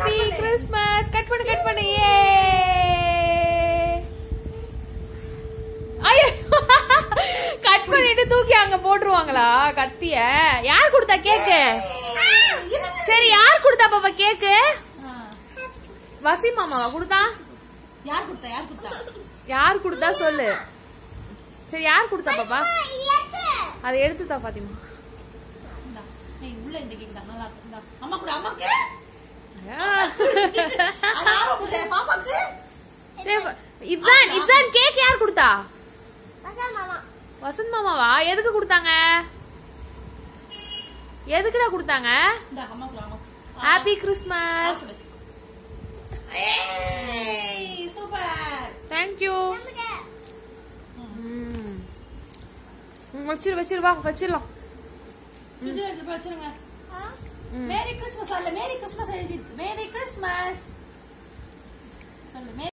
Happy Christmas cut பண்ணு cut பண்ணு ஏ ஐயோ கட் பண்ணிட்டு தூக்கி அங்க போட்டுருவாங்களா கத்திய யார் கொடுத்தா கேக்கு சரி யார் கொடுத்தா பாப்பா கேக்கு வசி மாமாவா கொடுத்தா யார் கொடுத்தா யார் கொடுத்தா யார் கொடுத்தா சொல்லு சரி யார் கொடுத்தா பாப்பா அதை எடுத்துதா பாத்திமா இந்தா, ஏய், உள்ள இந்த கேக் தான் நல்லா இருக்கு இந்தா. அம்மா கூட அம்மாக்கு அட, ஆமா கூட பாப்பாக்கு சரி இப்சான் இப்சான் கேக் யார் கொடுத்தா வசந்த் மாமாவா எதுக்கு கொடுத்தாங்க எதுக்குடா கொடுத்தாங்க இந்த அம்மாக்கு அம்மாக்கு ஹாப்பி கிறிஸ்மஸ் சொல்லு. ஏய், சூப்பர் தேங்க்யூ வச்சிரு வச்சிரு வா வச்சிடலாம் ஃப்ரிட்ஜ்ல எடுத்து போய் வச்சிருங்க மேரி கிறிஸ்மஸ் அல்ல மேரி கிறிஸ்மஸ் எழுதி மேரி கிறிஸ்மஸ் சொல்லு மேரி